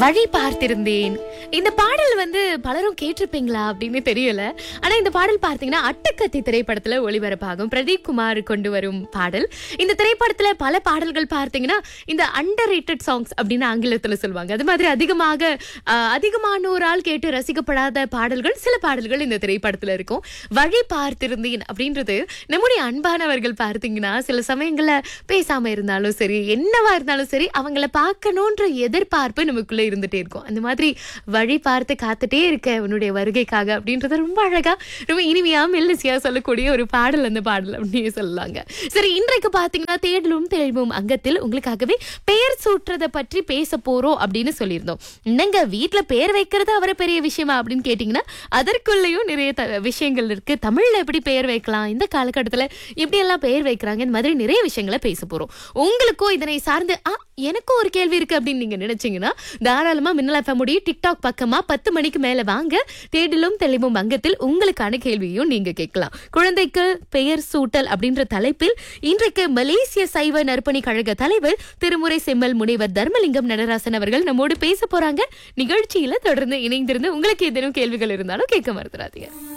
வழி பார்த்திருந்தேன் இந்த பாடல் வந்து பலரும் கேட்டிருப்பீங்களா அப்படின்னு தெரியல ஆனா இந்த பாடல் பார்த்தீங்கன்னா அட்டக்கத்தி திரைப்படத்துல ஒளிபரப்பாகும் பிரதீப் குமார் கொண்டு வரும் பாடல் இந்த திரைப்படத்துல பல பாடல்கள் பார்த்தீங்கன்னா இந்த அண்டர் ரேட்டட் சாங்ஸ் அப்படின்னு ஆங்கிலத்துல சொல்லுவாங்க அது மாதிரி அதிகமாக ஆஹ், அதிகமானோரால் கேட்டு ரசிக்கப்படாத பாடல்கள் சில பாடல்கள் இந்த திரைப்படத்துல இருக்கும் வழி பார்த்திருந்தேன் அப்படின்றது நம்முடைய அன்பானவர்கள் பார்த்தீங்கன்னா சில சமயங்கள்ல பேசாம இருந்தாலும் சரி என்னவா இருந்தாலும் சரி அவங்கள பார்க்கணுன்ற எதிர்பார்ப்பு நமக்குள்ள இருந்துட்டே இருக்கும் அந்த மாதிரி வழி பார்த்து காத்துட்டே இருக்க உன்னுடைய வருகைக்காக அப்படின்றத ரொம்ப அழகா ரொம்ப இனிமையா மெல்லிசையா சொல்லக்கூடிய ஒரு பாடல் அந்த பாடல் அப்படின்னு சொல்லலாங்க சரி இன்றைக்கு பாத்தீங்கன்னா தேடலும் தெளிவும் அங்கத்தில் உங்களுக்காகவே பெயர் சூட்டுறத பற்றி பேச போறோம் அப்படின்னு சொல்லியிருந்தோம் என்னங்க வீட்ல பேர் வைக்கிறது அவரை பெரிய விஷயமா அப்படின்னு கேட்டீங்கன்னா அதற்குள்ளேயும் நிறைய த- விஷயங்கள் இருக்கு தமிழ்ல எப்படி பெயர் வைக்கலாம் இந்த காலகட்டத்துல எப்படி எல்லாம் பெயர் வைக்கிறாங்க இந்த மாதிரி நிறைய விஷயங்களை பேச போறோம் உங்களுக்கும் இதனை சார்ந்து ஆ எனக்கும் ஒரு கேள்வி இருக்கு அப்படின்னு நீங்க நினைச்சீங்கன்னா தாராளமா மின்னல் எஃப்எம் உடைய டிக்டாக் பக்கமா பத்து மணிக்கு மேல வாங்க தேடலும் தெளிவும் அங்கத்தில் உங்களுக்கான கேள்வியும் நீங்க கேட்கலாம் குழந்தைக்கு பெயர் சூட்டல் அப்படின்ற தலைப்பில் இன்றைக்கு மலேசிய சைவ நற்பணி கழக தலைவர் திருமுறை செம்மல் முனைவர் தர்மலிங்கம் நடராசன் அவர்கள் நம்மோடு பேச போறாங்க நிகழ்ச்சியில தொடர்ந்து இணைந்திருந்து உங்களுக்கு ஏதேனும் கேள்விகள் இருந்தாலும் கேட்க மறந்துடாதீங்க